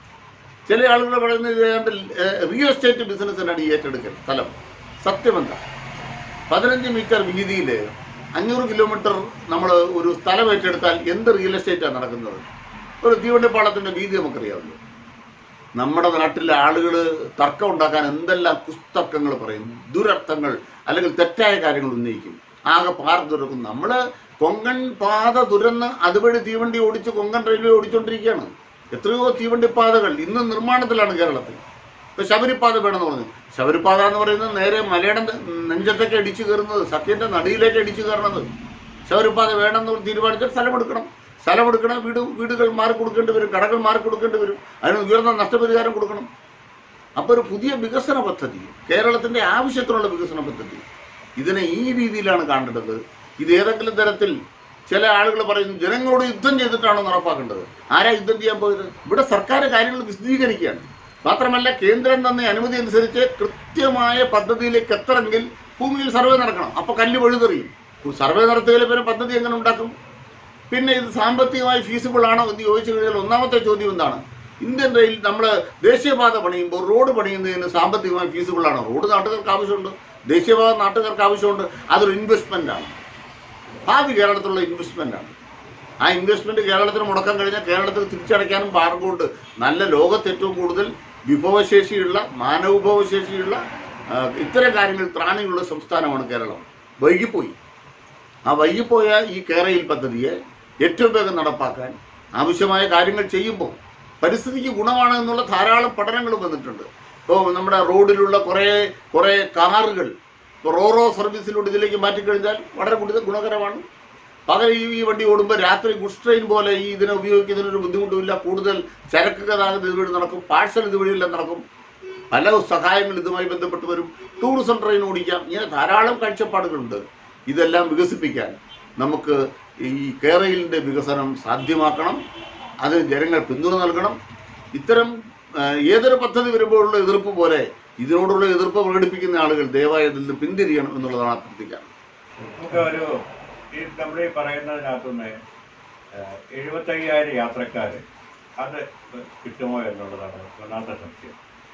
ചില ആളുകൾ പറയുന്നത് ഇത് ഏതാണ്ട് റിയൽ എസ്റ്റേറ്റ് ബിസിനസ്സിനാണ് ഈ ഏറ്റെടുക്കൽ സ്ഥലം സത്യമെന്താ പതിനഞ്ച് മീറ്റർ വീതിയിൽ അഞ്ഞൂറ് കിലോമീറ്റർ നമ്മൾ ഒരു സ്ഥലം ഏറ്റെടുത്താൽ എന്ത് റിയൽ എസ്റ്റേറ്റാണ് നടക്കുന്നത് ഒരു തീവണ്ടിപ്പാളത്തിൻ്റെ വീതി നമുക്കറിയാമല്ലോ നമ്മുടെ നാട്ടിലെ ആളുകൾ തർക്കം ഉണ്ടാക്കാൻ എന്തെല്ലാം കുസ്തർക്കങ്ങൾ പറയും ദുരർത്ഥങ്ങൾ അല്ലെങ്കിൽ തെറ്റായ കാര്യങ്ങൾ ഉന്നയിക്കും ആകെ പാർ തുറക്കും നമ്മൾ കൊങ്കൺ പാത തുരന്ന് അതുവഴി തീവണ്ടി ഓടിച്ച് കൊങ്കൺ റെയിൽവേ ഓടിച്ചുകൊണ്ടിരിക്കുകയാണ് എത്രയോ തീവണ്ടി പാതകൾ ഇന്ന് നിർമ്മാണത്തിലാണ് കേരളത്തിൽ ഇപ്പൊ ശബരിപ്പാത വേണമെന്ന് പറഞ്ഞു ശബരിപ്പാത എന്ന് പറയുന്നത് നേരെ മലയുടെ നെ- നെഞ്ചത്തേക്ക് അടിച്ചു കയറുന്നത് സത്യന്റെ നടിയിലേക്ക് അടിച്ചു കയറണത് ശബരിപ്പാത വേണമെന്ന് തീരുമാനിച്ചാൽ സ്ഥലമെടുക്കണം സ്ഥലമെടുക്കണം വീട് വീടുകൾ മാറി കൊടുക്കേണ്ടി വരും കടകൾ മാറി കൊടുക്കേണ്ടി വരും അതിന് ഉയർന്ന നഷ്ടപരിഹാരം കൊടുക്കണം അപ്പോൾ ഒരു പുതിയ വികസന പദ്ധതി കേരളത്തിന്റെ ആവശ്യത്തിനുള്ള വികസന പദ്ധതി ഇതിനെ ഈ രീതിയിലാണ് കാണേണ്ടത് ഇത് ഏതെങ്കിലും തരത്തിൽ ചില ആളുകൾ പറയുന്നു ജനങ്ങളോട് യുദ്ധം ചെയ്തിട്ടാണോ നടപ്പാക്കേണ്ടത് ആരാ യുദ്ധം ചെയ്യാൻ പോയത് ഇവിടെ സർക്കാർ കാര്യങ്ങൾ വിശദീകരിക്കുകയാണ് മാത്രമല്ല കേന്ദ്രം തന്ന അനുമതി അനുസരിച്ച് കൃത്യമായ പദ്ധതിയിലേക്ക് എത്തണമെങ്കിൽ ഭൂമിയിൽ സർവേ നടക്കണം അപ്പോൾ കല്ല് വഴുതെറിയും സർവേ നടത്തുകയിൽ പിന്നെ പദ്ധതി എങ്ങനെ ഉണ്ടാക്കും പിന്നെ ഇത് സാമ്പത്തികമായി ഫീസിബിൾ ആണോ എന്ന് ചോദിച്ചു കഴിഞ്ഞാൽ ഒന്നാമത്തെ ചോദ്യം എന്താണ് ഇന്ത്യൻ റെയിൽ നമ്മൾ ദേശീയപാത പണിയുമ്പോൾ റോഡ് പണിയുന്നതിന് സാമ്പത്തികമായി ഫീസിബിൾ ആണോ റോഡ് നാട്ടുകാർക്ക് ആവശ്യമുണ്ട് ദേശീയപാത നാട്ടുകാർക്ക് ആവശ്യമുണ്ട് അതൊരു ഇൻവെസ്റ്റ്മെൻ്റ് ആണ് ഭാവി കേരളത്തിലുള്ള ഇൻവെസ്റ്റ്മെൻ്റ് ആണ് ആ ഇൻവെസ്റ്റ്മെന്റ് കേരളത്തിന് മുടക്കാൻ കഴിഞ്ഞാൽ കേരളത്തിന് തിരിച്ചടയ്ക്കാനും മാർഗമുണ്ട് നല്ല ലോകത്ത് ഏറ്റവും കൂടുതൽ വിഭവശേഷിയുള്ള മാനവവിഭവശേഷിയുള്ള ആ, ഇത്തരം കാര്യങ്ങൾ ത്രാണിയുള്ള സംസ്ഥാനമാണ് കേരളം വൈകിപ്പോയി ആ വൈകിപ്പോയ ഈ കേരയിൽ പദ്ധതിയെ ഏറ്റവും വേഗം നടപ്പാക്കാൻ ആവശ്യമായ കാര്യങ്ങൾ ചെയ്യുമ്പോൾ പരിസ്ഥിതിക്ക് ഗുണമാണ് എന്നുള്ള ധാരാളം പഠനങ്ങൾ വന്നിട്ടുണ്ട് ഇപ്പോൾ നമ്മുടെ റോഡിലുള്ള കുറേ കുറേ കാറുകൾ ഇപ്പോൾ റോറോ സർവീസിലൂടെ ഇതിലേക്ക് മാറ്റിക്കഴിഞ്ഞാൽ വളരെ കൂടുതൽ ഗുണകരമാണ് പകരം ഈ ഈ വണ്ടി ഓടുമ്പോൾ രാത്രി ഗുഡ്സ് ട്രെയിൻ പോലെ ഈ ഇതിനെ ഉപയോഗിക്കുന്നതിനൊരു ബുദ്ധിമുട്ടുമില്ല കൂടുതൽ ചരക്ക് ഗതാഗതം ഇതുവഴി നടക്കും പാഴ്സൽ ഇതുവഴിയെല്ലാം നടക്കും പല സഹായങ്ങൾ ഇതുമായി ബന്ധപ്പെട്ട് വരും ടൂറിസം ട്രെയിൻ ഓടിക്കാം ഇങ്ങനെ ധാരാളം കാഴ്ചപ്പാടുകളുണ്ട് ഇതെല്ലാം വികസിപ്പിക്കാൻ നമുക്ക് ഈ കേരളിൻ്റെ വികസനം സാധ്യമാക്കണം അതിന് ജനങ്ങൾ പിന്തുണ നൽകണം ഇത്തരം ആ, ഏതൊരു പദ്ധതി വരുമ്പോഴുള്ള എതിർപ്പ് പോലെ ഇതിനോടുള്ള എതിർപ്പ് പ്രകടിപ്പിക്കുന്ന ആളുകൾ ദയവായി ഇതിൽ നിന്ന് പിന്തിരിയണം എന്നുള്ളതാണ് അഭ്യർത്ഥിക്കാൻ നമുക്ക് ഒരു ഈ നമ്മൾ ഈ പറയുന്നതിനകത്തുനിന്ന് എഴുപത്തയ്യായിരം യാത്രക്കാർ അത് കിട്ടുമോ എന്നുള്ളതാണ് ഒന്നാമത്തെ സംശയം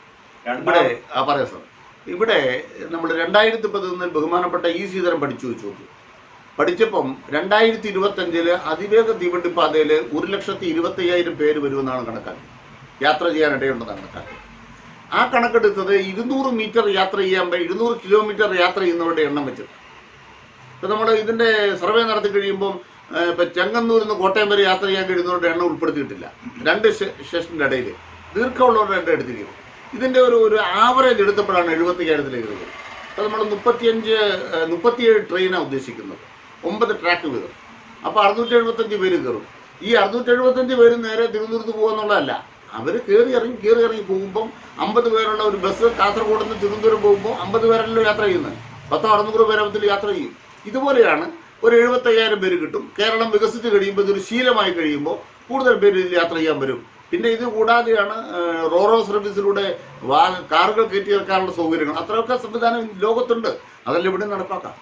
ഇവിടെ രണ്ടാമത് ആ പറയാം സാർ ഇവിടെ നമ്മൾ രണ്ടായിരത്തി പതിനൊന്നിൽ ബഹുമാനപ്പെട്ട ഈ സീതരം പഠിച്ചു വെച്ചു നോക്കി പഠിച്ചപ്പം രണ്ടായിരത്തി ഇരുപത്തഞ്ചില് അതിവേഗ തീവണ്ടി പാതയിൽ ഒരു ലക്ഷത്തി ഇരുപത്തി അയ്യായിരം പേര് വരുമെന്നാണ് കണക്കാക്കി യാത്ര ചെയ്യാനിടയുണ്ടെന്നാണ് കണക്കാക്കി ആ കണക്കെടുത്തത് ഇരുന്നൂറ് മീറ്റർ യാത്ര ചെയ്യാൻ പ- ഇരുന്നൂറ് കിലോമീറ്റർ യാത്ര ചെയ്യുന്നവരുടെ എണ്ണം വെച്ചിട്ട് ഇപ്പം നമ്മൾ ഇതിൻ്റെ സർവേ നടത്തി കഴിയുമ്പം ഏഹ്, ഇപ്പം ചെങ്ങന്നൂരിൽ നിന്ന് കോട്ടയം വരെ യാത്ര ചെയ്യാൻ കഴിയുന്നവരുടെ എണ്ണം ഉൾപ്പെടുത്തിയിട്ടില്ല രണ്ട് സ്റ്റേ- സ്റ്റേഷൻ്റെ ഇടയിൽ ദീർഘമുള്ളവരുടെ എണ്ണം എടുത്തിരിക്കുന്നത് ഇതിൻ്റെ ഒരു ഒരു ആവറേജ് എടുത്തപ്പോഴാണ് എഴുപത്തിയ്യായിരത്തിലേക്ക് വരുന്നത് അപ്പോൾ നമ്മൾ മുപ്പത്തിയഞ്ച് ഏഹ്, മുപ്പത്തിയേഴ് ട്രെയിനാണ് ഉദ്ദേശിക്കുന്നത് ഒമ്പത് ട്രാക്ക് വീതം അപ്പോൾ അറുന്നൂറ്റി എഴുപത്തഞ്ച് പേര് കയറും ഈ അറുന്നൂറ്റി എഴുപത്തഞ്ച് പേര് നേരെ തിരുവനന്തപുരത്ത് പോകുന്നുള്ളതല്ല അവർ കയറി ഇറങ്ങി കയറി ഇറങ്ങി പോകുമ്പം അമ്പത് പേരുള്ള ഒരു ബസ് കാസർഗോഡ് നിന്ന് തിരുവനന്തപുരം പോകുമ്പോൾ അമ്പത് പേരല്ലോ യാത്ര ചെയ്യുന്നത് പത്തോ അറുന്നൂറ് പേരത്തിൽ യാത്ര ചെയ്യും ഇതുപോലെയാണ് ഒരു എഴുപത്തയ്യായിരം പേര് കിട്ടും കേരളം വികസിച്ച് കഴിയുമ്പോൾ ഇതൊരു ശീലമായി കഴിയുമ്പോൾ കൂടുതൽ പേര് ഇതിൽ യാത്ര ചെയ്യാൻ വരും പിന്നെ ഇത് കൂടാതെയാണ് ഏഹ്, റോറോ സർവീസിലൂടെ വാ കാറുകൾ കയറ്റി ഇറക്കാനുള്ള സൗകര്യങ്ങൾ അത്രയൊക്കെ സംവിധാനം ലോകത്തുണ്ട് അതെല്ലാം ഇവിടെ നടപ്പാക്കാം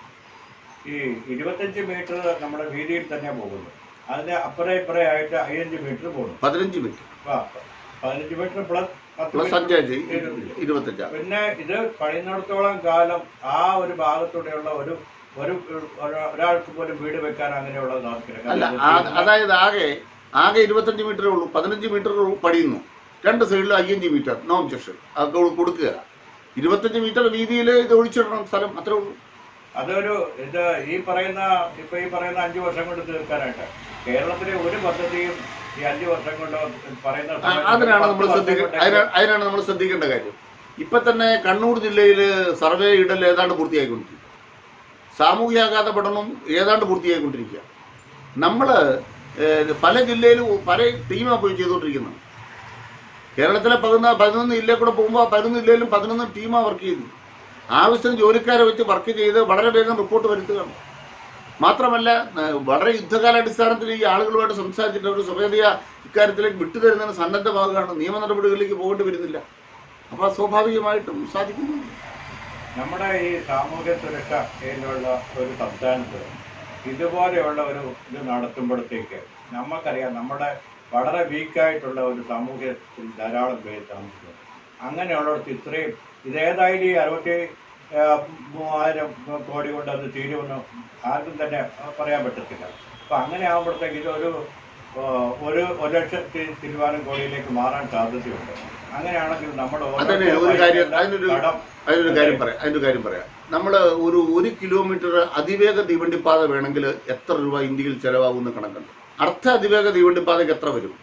ഈ ഇരുപത്തഞ്ച് മീറ്റർ നമ്മുടെ വീതിയിൽ തന്നെ പോകുന്നു അതിന് അപ്പുറം ഇപ്പുറം ആയിട്ട് അയ്യഞ്ച് മീറ്റർ പോകുന്നു പതിനഞ്ച് മിനിറ്റ് ആ, പതിനഞ്ച് മീറ്റർ പ്ലസ് പത്ത് പ്ലസ് മീറ്റർ അഞ്ചാഴ്ച ഇരുപത്തഞ്ച്. ഇരുപത്തഞ്ചാണ് പിന്നെ ഇത് കഴിയുന്നിടത്തോളം കാലം ആ ഒരു ഭാഗത്തൂടെയുള്ള ഒരു ഒരു ഒരു- ഒരാൾക്ക് പോലും വീട് വെക്കാൻ അങ്ങനെയുള്ള സാധിക്കില്ല അല്ല കാരണം ആ- ഇത് അതായത് ആകെ ആകെ ഇരുപത്തഞ്ച് മീറ്ററേ ഉള്ളൂ പതിനഞ്ച് മീറ്റർ പടിയുന്നു രണ്ട് സൈഡിലും അയ്യഞ്ച് മീറ്റർ നോ ഒബ്ജക്ഷൻ അത് കൊടുക്കുക ഇരുപത്തഞ്ച് മീറ്റർ വീതിയിൽ ഇത് ഒഴിച്ചിടണം സ്ഥലം അത്രേ ഉള്ളൂ അതൊരു ഇത് ഈ പറയുന്ന ഇപ്പൊ ഈ പറയുന്ന അഞ്ചു വർഷം കൊണ്ട് തീർക്കാനായിട്ട് കേരളത്തിലെ ഒരു പദ്ധതിയും ഈ അഞ്ചു വർഷം കൊണ്ട് പറയുന്ന ആ, സമയത്ത് അതിനാണ് നമ്മൾ പത്ത് വർഷം ശ്രദ്ധിക്ക കൊണ്ടൊക്കെ അതിനാ- അതിനാണ് നമ്മൾ ശ്രദ്ധിക്കേണ്ട കാര്യം ഇപ്പൊ തന്നെ കണ്ണൂർ ജില്ലയിൽ സർവേ ഇടൽ ഏതാണ്ട് പൂർത്തിയായിക്കൊണ്ടിരിക്കും സാമൂഹ്യാഘാത പഠനം ഏതാണ്ട് പൂർത്തിയായിക്കൊണ്ടിരിക്കുക നമ്മൾ പല ജില്ലയിലും പല ടീമാണ് പോയി ചെയ്തുകൊണ്ടിരിക്കുന്നത് കേരളത്തിലെ പതിനാ പതിനൊന്ന് ജില്ലയിൽ കൂടെ പോകുമ്പോൾ പതിനൊന്ന് ജില്ലയിലും പതിനൊന്ന് ടീമാണ് വർക്ക് ചെയ്യുന്നത് ആവശ്യത്തിന് ജോലിക്കാരെ വെച്ച് വർക്ക് ചെയ്ത് വളരെ വേഗം റിപ്പോർട്ട് വരുത്തുകയാണ് മാത്രമല്ല ഏഹ്, വളരെ യുദ്ധകാലാടിസ്ഥാനത്തിൽ ഈ ആളുകളുമായിട്ട് സംസാരിച്ചിട്ട് അവർ സ്വമേധയാ ഇക്കാര്യത്തിലേക്ക് വിട്ടുതരുന്നതിന് സന്നദ്ധമാകുകയാണ് നിയമ നടപടികളിലേക്ക് പോകേണ്ടി വരുന്നില്ല അപ്പോൾ സ്വാഭാവികമായിട്ടും സാധിക്കുന്നു നമ്മുടെ ഈ സാമൂഹ്യ സുരക്ഷ ഇതിലുള്ള ഒരു സംസ്ഥാനത്ത് ഇതുപോലെയുള്ള ഒരു ഇത് നടത്തുമ്പോഴത്തേക്ക് നമുക്കറിയാം നമ്മുടെ വളരെ വീക്കായിട്ടുള്ള ഒരു സാമൂഹ്യത്തിൽ ധാരാളം പേര് താമസിക്കുന്നു അങ്ങനെയുള്ളിടത്ത് ഇത്രയും ഇതേതായാലും ഈ അറുപത്തി ആ, മൂവായിരം കോടി കൊണ്ട് അത് തീരുമെന്ന് ആർക്കും തന്നെ പറയാൻ പറ്റത്തില്ല അപ്പം അങ്ങനെ ആകുമ്പോഴത്തേക്ക് ഇതൊരു ആ, ഒരു ഒരു ലക്ഷത്തി തിരുവാനം കോടിയിലേക്ക് മാറാൻ സാധ്യതയുണ്ട് അങ്ങനെയാണെങ്കിൽ നമ്മൾ അതിന് ഒരു കാര്യം അതിനൊരു കടം അതിനൊരു കാര്യം പറയാം അതിനൊരു കാര്യം പറയാം നമ്മൾ ഒരു ഒരു കിലോമീറ്റർ അതിവേഗ തീവണ്ടിപ്പാത വേണമെങ്കിൽ എത്ര രൂപ ഇന്ത്യയിൽ ചിലവാകുന്ന കണക്കുണ്ട് അർദ്ധ അതിവേഗ തീവണ്ടിപ്പാതയ്ക്ക് എത്ര വരും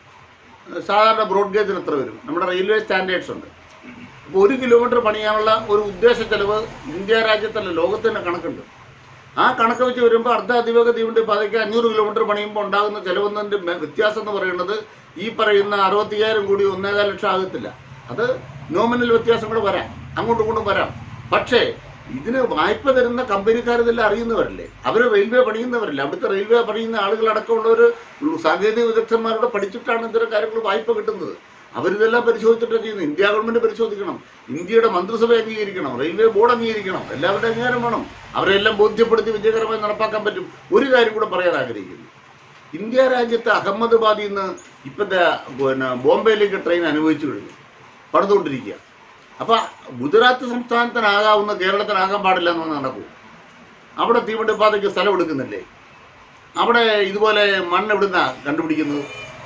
സാധാരണ ബ്രോഡ് ഗേജിന് എത്ര വരും നമ്മുടെ റെയിൽവേ സ്റ്റാൻഡേർഡ്സ് ഉണ്ട് അപ്പോൾ ഒരു കിലോമീറ്റർ പണിയാനുള്ള ഒരു ഉദ്ദേശ ചെലവ് ഇന്ത്യ രാജ്യത്തല്ല ലോകത്ത് തന്നെ കണക്കുണ്ട് ആ കണക്ക് വെച്ച് വരുമ്പോൾ അർദ്ധ അതിവേഗ തീവണ്ടി പാതയ്ക്ക് അഞ്ഞൂറ് കിലോമീറ്റർ പണിയുമ്പോൾ ഉണ്ടാകുന്ന ചെലവെന്നതിൻ്റെ മെ- വ്യത്യാസം എന്ന് പറയുന്നത് ഈ പറയുന്ന അറുപത്തിയായിരം കോടി ഒന്നേകാൽ ലക്ഷം ആകത്തില്ല അത് നോമിനൽ വ്യത്യാസം കൂടെ വരാം അങ്ങോട്ടും ഇങ്ങോട്ടും വരാം പക്ഷേ ഇതിന് വായ്പ തരുന്ന കമ്പനിക്കാർ ഇതെല്ലാം അറിയുന്നവരല്ലേ അവർ റെയിൽവേ പണിയുന്നവരല്ലേ അവിടുത്തെ റെയിൽവേ പണിയുന്ന ആളുകളടക്കമുള്ളവർ സാങ്കേതിക വിദഗ്ധന്മാരോട് പഠിച്ചിട്ടാണ് ഇത്തരം കാര്യങ്ങൾ വായ്പ കിട്ടുന്നത് അവരിതെല്ലാം പരിശോധിച്ചിട്ടാണ് ചെയ്യുന്നത് ഇന്ത്യ ഗവൺമെന്റ് പരിശോധിക്കണം ഇന്ത്യയുടെ മന്ത്രിസഭ അംഗീകരിക്കണം റെയിൽവേ ബോർഡ് അംഗീകരിക്കണം എല്ലാവരുടെ അംഗീകാരം വേണം അവരെല്ലാം ബോധ്യപ്പെടുത്തി വിജയകരമായി നടപ്പാക്കാൻ പറ്റും ഒരു കാര്യം കൂടെ പറയാൻ ആഗ്രഹിക്കുന്നു ഇന്ത്യ രാജ്യത്ത് അഹമ്മദാബാദിൽ നിന്ന് ഇപ്പോഴത്തെ പിന്നെ ബോംബെയിലേക്ക് ട്രെയിൻ അനുഭവിച്ചു കഴിഞ്ഞു പണിതുകൊണ്ടിരിക്കുക അപ്പോൾ ഗുജറാത്ത് സംസ്ഥാനത്തിനാകാവുന്ന കേരളത്തിനാകാൻ പാടില്ല എന്ന് നടക്കൂ അവിടെ തീവണ്ടിപ്പാതയ്ക്ക് സ്ഥലം എടുക്കുന്നില്ലേ അവിടെ ഇതുപോലെ മണ്ണ് എവിടുന്ന കണ്ടുപിടിക്കുന്നത്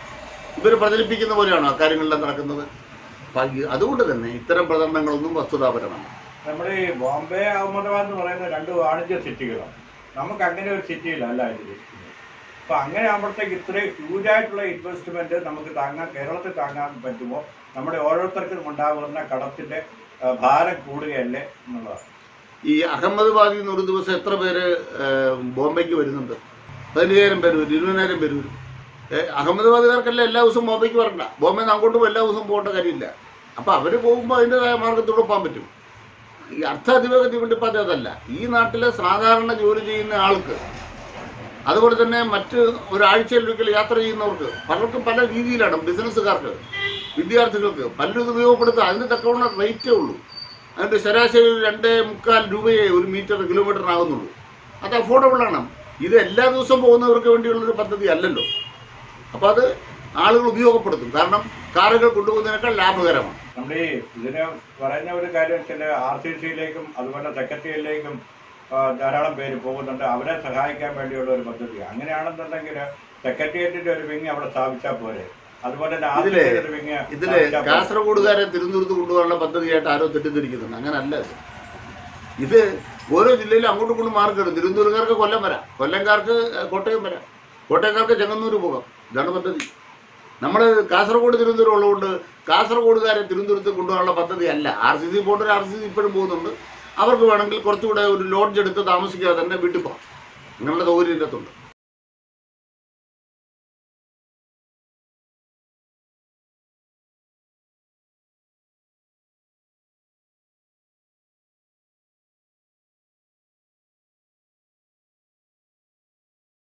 ഇവർ പ്രചരിപ്പിക്കുന്ന പോലെയാണോ അക്കാര്യങ്ങളെല്ലാം നടക്കുന്നത് അപ്പൊ ഈ- അതുകൊണ്ട് തന്നെ ഇത്തരം പ്രചരണങ്ങളൊന്നും വസ്തുതാപരമാണ് നമ്മുടെ ഈ ബോംബെ അഹമ്മദാബാദ് എന്ന് പറയുന്ന രണ്ട് വാണിജ്യ സിറ്റികളാണ് നമുക്ക് അങ്ങനെ ഒരു സിറ്റിയില്ല അല്ല ഇത് അപ്പൊ അങ്ങനെ ആകുമ്പോഴത്തേക്ക് ഇത്രയും ഹ്യൂജ് ആയിട്ടുള്ള ഇൻവെസ്റ്റ്മെന്റ് നമുക്ക് താങ്ങാൻ കേരളത്തിൽ താങ്ങാൻ പറ്റുമോ നമ്മുടെ ഓരോരുത്തർക്കും ഉണ്ടാകുന്ന കടത്തിന്റെ ആ, ഭാരം കൂടുകയല്ലേ എന്നുള്ളതാണ് ഈ അഹമ്മദാബാദിൽ നിന്ന് ഒരു ദിവസം എത്ര പേര് ഏഹ്, ബോംബെക്ക് വരുന്നുണ്ട് പതിനയ്യായിരം പേര് വരും ഇരുപതിനായിരം പേര് വരും ഏഹ്, അഹമ്മദാബാദുകാർക്കല്ല എല്ലാ ദിവസവും ബോംബെക്ക് വരണ്ട ബോംബെ നിന്ന് അങ്ങോട്ട് എല്ലാ ദിവസവും പോകേണ്ട കാര്യമില്ല അപ്പോൾ അവർ പോകുമ്പോൾ അതിൻ്റെതായ മാർഗത്തിലൂടെ പോകാൻ പറ്റും ഈ അർത്ഥ അതിവേഗ തീവണ്ടിപ്പാത അതല്ല ഈ നാട്ടിലെ സാധാരണ ജോലി ചെയ്യുന്ന ആൾക്ക് അതുപോലെ തന്നെ മറ്റ് ഒരാഴ്ചയിൽ ഒരിക്കൽ യാത്ര ചെയ്യുന്നവർക്ക് പലർക്കും പല രീതിയിലാണ് ബിസിനസ്സുകാർക്ക് വിദ്യാർത്ഥികൾക്ക് പലരും ഇത് ഉപയോഗപ്പെടുത്തുക അതിന് തക്കവണ്ണ റേറ്റേ ഉള്ളൂ അതിൻ്റെ ശരാശരി ഒരു രണ്ടേ മുക്കാൽ രൂപയെ ഒരു മീറ്റർ കിലോമീറ്ററിനാകുന്നുള്ളൂ അത് അഫോർഡബിൾ ആണ് ഇത് എല്ലാ ദിവസവും പോകുന്നവർക്ക് വേണ്ടിയുള്ളൊരു പദ്ധതി അല്ലല്ലോ അപ്പോൾ അത് ആളുകൾ ഉപയോഗപ്പെടുത്തും കാരണം കാറുകൾ കൊണ്ടുപോകുന്നതിനേക്കാൾ ലാഭകരമാണ് നമ്മുടെ ഈ ഇതിന് പറയുന്ന ഒരു കാര്യം വെച്ചാൽ ആർ സി സിയിലേക്കും അതുപോലെ സെക്രട്ടറിയിലേക്കും ധാരാളം പേര് പോകുന്നുണ്ട് അവരെ സഹായിക്കാൻ വേണ്ടിയുള്ള ഒരു പദ്ധതി അങ്ങനെയാണെന്നുണ്ടെങ്കിൽ സെക്രട്ടേറിയറ്റിന്റെ ഒരു വിങ് അവിടെ സ്ഥാപിച്ചാൽ പോരെ അതുപോലെ തന്നെ ആർ സി ഇതിലെ- സിയുടെ ഒരു വിങ് ഇതില് കാസർഗോഡുകാരെ തിരുവനന്തപുരത്ത് കൊണ്ടുപോകാനുള്ള പദ്ധതിയായിട്ട് ആരോ തെറ്റിദ്ധരിക്കുന്നുണ്ട് അങ്ങനല്ല ഇത് ഇത് ഓരോ ജില്ലയിലും അങ്ങോട്ടും ഇങ്ങോട്ടും മാർക്കുണ്ട് തിരുവനന്തപുരക്കാർക്ക് കൊല്ലം വരാം കൊല്ലംകാർക്ക് കോട്ടയം വരാം കോട്ടയംകാർക്ക് ചെങ്ങന്നൂർ പോകാം ഇതാണ് പദ്ധതി നമ്മൾ കാസർഗോഡ് തിരുവനന്തപുരം ഉള്ളതുകൊണ്ട് കാസർഗോഡുകാരെ തിരുവനന്തപുരത്ത് കൊണ്ടുപോകാനുള്ള പദ്ധതി അല്ല ആർ സി സി പോകേണ്ട ആർ സി സി ഇപ്പോഴും പോകുന്നുണ്ട് അവർക്ക് വേണമെങ്കിൽ കുറച്ചുകൂടെ ഒരു ലോഡ്ജ് എടുത്ത് താമസിക്കാതെ തന്നെ വീട്ടിൽ പോകാം അങ്ങനെയുള്ള സൗകര്യം ഇതിനകത്തുണ്ട്